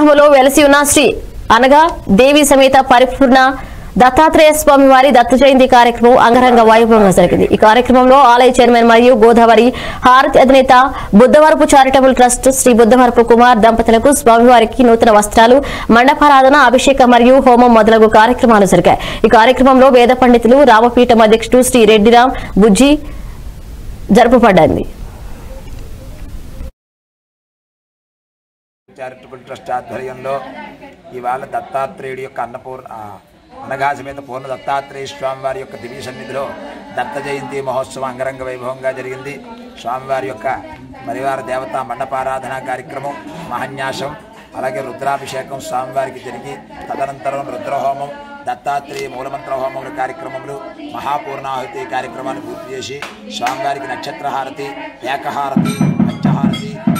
గ్రామంలో వెలసి ఉన్న శ్రీ అనగా దేవి సమేత పరిపూర్ణ దత్తాత్రేయ స్వామి వారి దత్త జయంతి కార్యక్రమం అంగరంగ వైభవంగా జరిగింది ఈ కార్యక్రమంలో ఆలయ చైర్మన్ మరియు గోదావరి హారతి అధినేత బుద్ధవరపు చారిటబుల్ ట్రస్ట్ శ్రీ బుద్ధవరపు కుమార్ దంపతులకు స్వామివారికి నూతన వస్త్రాలు మండపారాధన అభిషేకం మరియు హోమం మొదలగు కార్యక్రమాలు జరిగాయి ఈ కార్యక్రమంలో వేద పండితులు రామపీఠం అధ్యక్షుడు శ్రీ రెడ్డిరామ్ బుజ్జి జరుపబడింది చారిటబుల్ ట్రస్ట్ ఆధ్వర్యంలో ఇవాళ దత్తాత్రేయుడి యొక్క అన్నపూర్ణ ఆ, అనగా సమేత పూర్ణ దత్తాత్రేయ స్వామివారి యొక్క దివ్య సన్నిధిలో దత్త జయంతి మహోత్సవం అంగరంగ వైభవంగా జరిగింది స్వామివారి యొక్క పరివార దేవతా మండపారాధన కార్యక్రమం మహన్యాసం అలాగే రుద్రాభిషేకం స్వామివారికి జరిగి తదనంతరం రుద్రహోమం దత్తాత్రేయ మూలమంత్ర హోమముల కార్యక్రమములు మహాపూర్ణాహుతి కార్యక్రమాన్ని పూర్తి చేసి స్వామివారికి నక్షత్రహారతి ఏకహారతి పంచహారతి